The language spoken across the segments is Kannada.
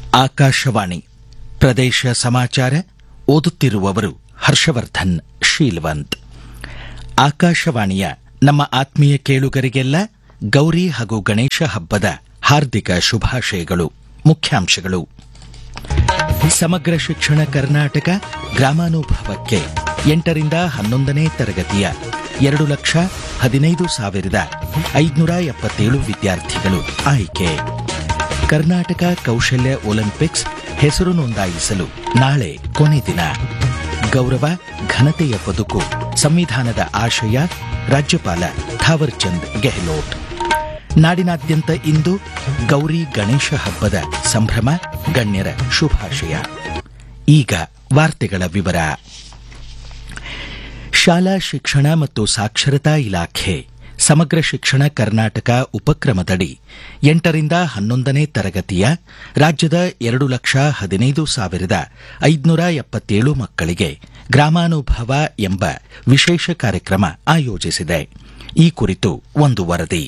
ಆಕಾಶವಾಣಿ ಪ್ರದೇಶ ಸಮಾಚಾರ ಓದುತ್ತಿರುವವರು ಹರ್ಷವರ್ಧನ್ ಶೀಲ್ವಂತ್ ಆಕಾಶವಾಣಿಯ ನಮ್ಮ ಆತ್ಮೀಯ ಕೇಳುಗರಿಗೆಲ್ಲ ಗೌರಿ ಹಾಗೂ ಗಣೇಶ ಹಬ್ಬದ ಹಾರ್ದಿಕ ಶುಭಾಶಯಗಳು ಮುಖ್ಯಾಂಶಗಳು ಸಮಗ್ರ ಶಿಕ್ಷಣ ಕರ್ನಾಟಕ ಗ್ರಾಮಾನುಭವಕ್ಕೆ ಎಂಟರಿಂದ ಹನ್ನೊಂದನೇ ತರಗತಿಯ ಎರಡು ಲಕ್ಷ ಹದಿನೈದು ಸಾವಿರದ ಐದುನೂರ ಎಪ್ಪತ್ತೇಳು ವಿದ್ಯಾರ್ಥಿಗಳು ಆಯ್ಕೆ ಕರ್ನಾಟಕ ಕೌಶಲ್ಯ ಒಲಿಂಪಿಕ್ಸ್ ಹೆಸರು ನೋಂದಾಯಿಸಲು ನಾಳೆ ಕೊನೆ ದಿನ ಗೌರವ ಘನತೆಯ ಬದುಕು ಸಂವಿಧಾನದ ಆಶಯ ರಾಜ್ಯಪಾಲ ಥಾವರ್ಚಂದ್ ಗೆಹ್ಲೋಟ್ ನಾಡಿನಾದ್ಯಂತ ಇಂದು ಗೌರಿ ಗಣೇಶ ಹಬ್ಬದ ಸಂಭ್ರಮ ಗಣ್ಯರ ಶುಭಾಶಯ ಈಗ ವಾರ್ತೆಗಳ ವಿವರ ಶಾಲಾ ಶಿಕ್ಷಣ ಮತ್ತು ಸಾಕ್ಷರತಾ ಇಲಾಖೆ ಸಮಗ್ರ ಶಿಕ್ಷಣ ಕರ್ನಾಟಕ ಉಪಕ್ರಮದಡಿ ಎಂಟರಿಂದ ಹನ್ನೊಂದನೇ ತರಗತಿಯ ರಾಜ್ಯದ ಎರಡು ಲಕ್ಷ ಹದಿನೈದು ಸಾವಿರದ ಐದುನೂರ ಎಪ್ಪತ್ತೇಳು ಮಕ್ಕಳಿಗೆ ಗ್ರಾಮಾನುಭವ ಎಂಬ ವಿಶೇಷ ಕಾರ್ಯಕ್ರಮ ಆಯೋಜಿಸಿದೆ ಈ ಕುರಿತು ಒಂದು ವರದಿ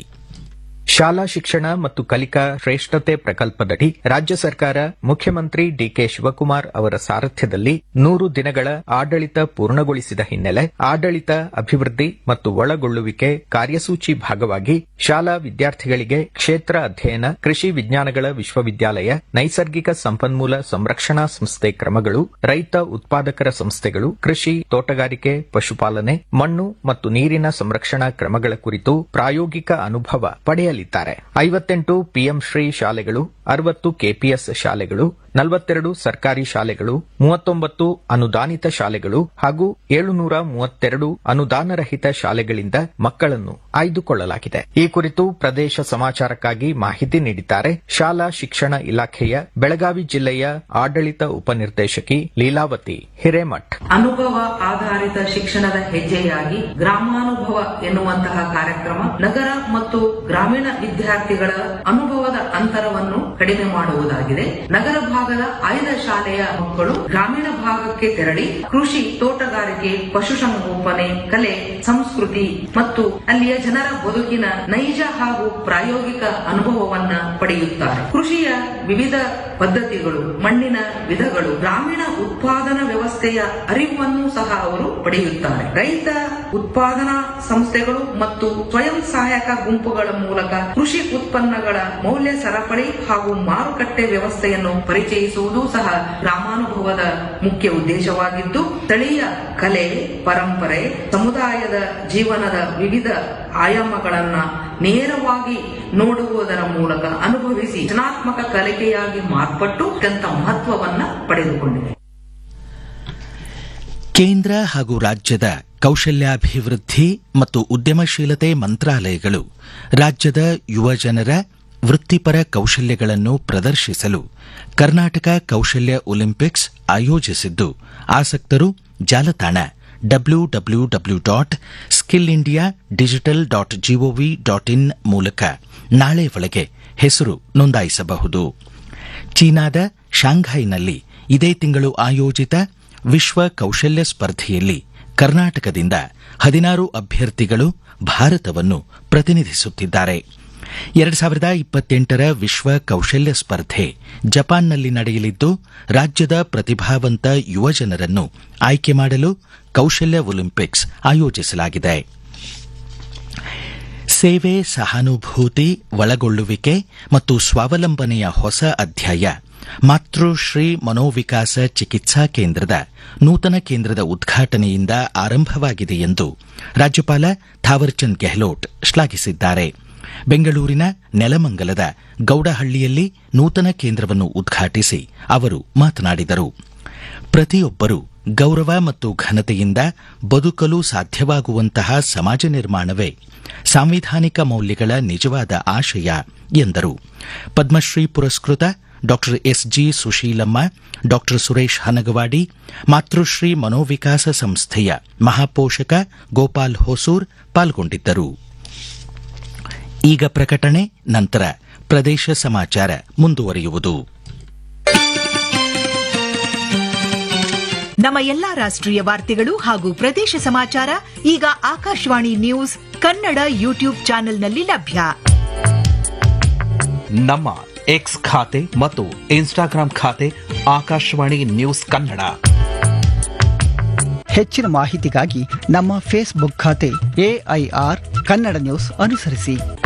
ಶಾಲಾ ಶಿಕ್ಷಣ ಮತ್ತು ಕಲಿಕಾ ಶ್ರೇಷ್ಠತೆ ಪ್ರಕಲ್ಪದಡಿ ರಾಜ್ಯ ಸರ್ಕಾರ ಮುಖ್ಯಮಂತ್ರಿ ಡಿಕೆ ಶಿವಕುಮಾರ್ ಅವರ ಸಾರಥ್ಯದಲ್ಲಿ ನೂರು ದಿನಗಳ ಆಡಳಿತ ಪೂರ್ಣಗೊಳಿಸಿದ ಹಿನ್ನೆಲೆ ಆಡಳಿತ ಅಭಿವೃದ್ಧಿ ಮತ್ತು ಒಳಗೊಳ್ಳುವಿಕೆ ಕಾರ್ಯಸೂಚಿ ಭಾಗವಾಗಿ ಶಾಲಾ ವಿದ್ಯಾರ್ಥಿಗಳಿಗೆ ಕ್ಷೇತ್ರ ಅಧ್ಯಯನ ಕೃಷಿ ವಿಜ್ಞಾನಗಳ ವಿಶ್ವವಿದ್ಯಾಲಯ ನೈಸರ್ಗಿಕ ಸಂಪನ್ಮೂಲ ಸಂರಕ್ಷಣಾ ಸಂಸ್ಥೆ ಕ್ರಮಗಳು ರೈತ ಉತ್ಪಾದಕರ ಸಂಸ್ಥೆಗಳು ಕೃಷಿ ತೋಟಗಾರಿಕೆ ಪಶುಪಾಲನೆ ಮಣ್ಣು ಮತ್ತು ನೀರಿನ ಸಂರಕ್ಷಣಾ ಕ್ರಮಗಳ ಕುರಿತು ಪ್ರಾಯೋಗಿಕ ಅನುಭವ ಪಡೆಯಲಿದ್ದಾರೆ ಐವತ್ತೆಂಟು ಪಿಎಂ ಶ್ರೀ ಶಾಲೆಗಳು ಅರವತ್ತು ಕೆಪಿಎಸ್ ಶಾಲೆಗಳು ನಲವತ್ತೆರಡು ಸರ್ಕಾರಿ ಶಾಲೆಗಳು ಮೂವತ್ತೊಂಬತ್ತು ಅನುದಾನಿತ ಶಾಲೆಗಳು ಹಾಗೂ ಏಳುನೂರ ಮೂವತ್ತೆರಡು ಅನುದಾನರಹಿತ ಶಾಲೆಗಳಿಂದ ಮಕ್ಕಳನ್ನು ಆಯ್ದುಕೊಳ್ಳಲಾಗಿದೆ ಈ ಕುರಿತು ಪ್ರದೇಶ ಸಮಾಚಾರಕ್ಕಾಗಿ ಮಾಹಿತಿ ನೀಡಿದ್ದಾರೆ ಶಾಲಾ ಶಿಕ್ಷಣ ಇಲಾಖೆಯ ಬೆಳಗಾವಿ ಜಿಲ್ಲೆಯ ಆಡಳಿತ ಉಪನಿರ್ದೇಶಕಿ ಲೀಲಾವತಿ ಹಿರೇಮಠ್ ಅನುಭವ ಆಧಾರಿತ ಶಿಕ್ಷಣದ ಹೆಜ್ಜೆಯಾಗಿ ಗ್ರಾಮಾನುಭವ ಎನ್ನುವಂತಹ ಕಾರ್ಯಕ್ರಮ ನಗರ ಮತ್ತು ಗ್ರಾಮೀಣ ವಿದ್ಯಾರ್ಥಿಗಳ ಅನುಭವದ ಅಂತರವನ್ನು ಕಡಿಮೆ ಮಾಡುವುದಾಗಿದೆ ನಗರ ಭಾಗದ ಆಯ್ದ ಶಾಲೆಯ ಮಕ್ಕಳು ಗ್ರಾಮೀಣ ಭಾಗಕ್ಕೆ ತೆರಳಿ ಕೃಷಿ ತೋಟಗಾರಿಕೆ ಪಶುಸಂಗೋಪನೆ ಕಲೆ ಸಂಸ್ಕೃತಿ ಮತ್ತು ಅಲ್ಲಿಯ ಜನರ ಬದುಕಿನ ನೈಜ ಹಾಗೂ ಪ್ರಾಯೋಗಿಕ ಅನುಭವವನ್ನ ಪಡೆಯುತ್ತಾರೆ ಕೃಷಿಯ ವಿವಿಧ ಪದ್ಧತಿಗಳು ಮಣ್ಣಿನ ವಿಧಗಳು ಗ್ರಾಮೀಣ ಉತ್ಪಾದನಾ ವ್ಯವಸ್ಥೆಯ ಅರಿವನ್ನು ಸಹ ಅವರು ಪಡೆಯುತ್ತಾರೆ ರೈತ ಉತ್ಪಾದನಾ ಸಂಸ್ಥೆಗಳು ಮತ್ತು ಸ್ವಯಂ ಸಹಾಯಕ ಗುಂಪುಗಳ ಮೂಲಕ ಕೃಷಿ ಉತ್ಪನ್ನಗಳ ಮೌಲ್ಯ ಸರಪಳಿ ಹಾಗೂ ಮಾರುಕಟ್ಟೆ ವ್ಯವಸ್ಥೆಯನ್ನು ಪರಿಚಯಿಸುವುದು ಸಹ ಗ್ರಾಮಾನುಭವದ ಮುಖ್ಯ ಉದ್ದೇಶವಾಗಿದ್ದು ಸ್ಥಳೀಯ ಕಲೆ ಪರಂಪರೆ ಸಮುದಾಯದ ಜೀವನದ ವಿವಿಧ ಆಯಾಮಗಳನ್ನ ನೇರವಾಗಿ ನೋಡುವುದರ ಮೂಲಕ ಅನುಭವಿಸಿ ರಚನಾತ್ಮಕ ಕಲಿಕೆಯಾಗಿ ಮಾರ್ಪಟ್ಟು ಅತ್ಯಂತ ಮಹತ್ವವನ್ನ ಪಡೆದುಕೊಂಡಿದೆ ಕೇಂದ್ರ ಹಾಗೂ ರಾಜ್ಯದ ಕೌಶಲ್ಯಾಭಿವೃದ್ಧಿ ಮತ್ತು ಉದ್ಯಮಶೀಲತೆ ಮಂತ್ರಾಲಯಗಳು ರಾಜ್ಯದ ಯುವಜನರ ವೃತ್ತಿಪರ ಕೌಶಲ್ಯಗಳನ್ನು ಪ್ರದರ್ಶಿಸಲು ಕರ್ನಾಟಕ ಕೌಶಲ್ಯ ಒಲಿಂಪಿಕ್ಸ್ ಆಯೋಜಿಸಿದ್ದು ಆಸಕ್ತರು ಜಾಲತಾಣ W W W dot skill India digital dot GOV dot in ಮೂಲಕ ನಾಳೆ ಒಳಗೆ ಹೆಸರು ನೋಂದಾಯಿಸಬಹುದು ಚೀನಾದ ಶಾಂಘೈನಲ್ಲಿ ಇದೇ ತಿಂಗಳು ಆಯೋಜಿತ ವಿಶ್ವ ಕೌಶಲ್ಯ ಸ್ಪರ್ಧೆಯಲ್ಲಿ ಕರ್ನಾಟಕದಿಂದ ಹದಿನಾರು ಅಭ್ಯರ್ಥಿಗಳು ಭಾರತವನ್ನು ಪ್ರತಿನಿಧಿಸುತ್ತಿದ್ದಾರೆ ಎರಡು ಸಾವಿರದ ಇಪ್ಪತ್ತೆಂಟರ ವಿಶ್ವ ಕೌಶಲ್ಯ ಸ್ಪರ್ಧೆ ಜಪಾನ್ನಲ್ಲಿ ನಡೆಯಲಿದ್ದು ರಾಜ್ಯದ ಪ್ರತಿಭಾವಂತ ಯುವಜನರನ್ನು ಆಯ್ಕೆ ಮಾಡಲು ಕೌಶಲ್ಯ ಒಲಿಂಪಿಕ್ಸ್ ಆಯೋಜಿಸಲಾಗಿದೆ ಸೇವೆ ಸಹಾನುಭೂತಿ ಒಳಗೊಳ್ಳುವಿಕೆ ಮತ್ತು ಸ್ವಾವಲಂಬನೆಯ ಹೊಸ ಅಧ್ಯಾಯ ಮಾತೃಶ್ರೀ ಮನೋವಿಕಾಸ ಚಿಕಿತ್ಸಾ ಕೇಂದ್ರದ ನೂತನ ಕೇಂದ್ರದ ಉದ್ಘಾಟನೆಯಿಂದ ಆರಂಭವಾಗಿದೆ ಎಂದು ರಾಜ್ಯಪಾಲ ಥಾವರ್ಚಂದ್ ಗೆಹ್ಲೋಟ್ ಶ್ಲಾಘಿಸಿದ್ದಾರೆ ಬೆಂಗಳೂರಿನ ನೆಲಮಂಗಲದ ಗೌಡಹಳ್ಳಿಯಲ್ಲಿ ನೂತನ ಕೇಂದ್ರವನ್ನು ಉದ್ಘಾಟಿಸಿ ಅವರು ಮಾತನಾಡಿದರು ಪ್ರತಿಯೊಬ್ಬರೂ ಗೌರವ ಮತ್ತು ಘನತೆಯಿಂದ ಬದುಕಲು ಸಾಧ್ಯವಾಗುವಂತಹ ಸಮಾಜ ನಿರ್ಮಾಣವೇ ಸಾಂವಿಧಾನಿಕ ಮೌಲ್ಯಗಳ ನಿಜವಾದ ಆಶಯ ಎಂದರು ಪದ್ಮಶ್ರೀ ಪುರಸ್ಕೃತ ಡಾ ಎಸ್ಜಿ ಸುಶೀಲಮ್ಮ ಡಾ ಸುರೇಶ್ ಹನಗವಾಡಿ ಮಾತೃಶ್ರೀ ಮನೋವಿಕಾಸ ಸಂಸ್ಥೆಯ ಮಹಾಪೋಷಕ ಗೋಪಾಲ್ ಹೊಸೂರ್ ಪಾಲ್ಗೊಂಡಿದ್ದರು ಈಗ ಪ್ರಕಟಣೆ ನಂತರ ಪ್ರದೇಶ ಸಮಾಚಾರ ಮುಂದುವರಿಯುವುದು ನಮ್ಮ ಎಲ್ಲಾ ರಾಷ್ಟ್ರೀಯ ವಾರ್ತೆಗಳು ಹಾಗೂ ಪ್ರದೇಶ ಸಮಾಚಾರ ಈಗ ಆಕಾಶವಾಣಿ ನ್ಯೂಸ್ ಕನ್ನಡ ಯೂಟ್ಯೂಬ್ ಚಾನೆಲ್ನಲ್ಲಿ ಲಭ್ಯ ನಮ್ಮ ಎಕ್ಸ್ ಖಾತೆ ಮತ್ತು ಇನ್ಸ್ಟಾಗ್ರಾಂ ಖಾತೆ ಆಕಾಶವಾಣಿ ನ್ಯೂಸ್ ಕನ್ನಡ ಹೆಚ್ಚಿನ ಮಾಹಿತಿಗಾಗಿ ನಮ್ಮ ಫೇಸ್ಬುಕ್ ಖಾತೆ ಎಐಆರ್ ಕನ್ನಡ ನ್ಯೂಸ್ ಅನುಸರಿಸಿ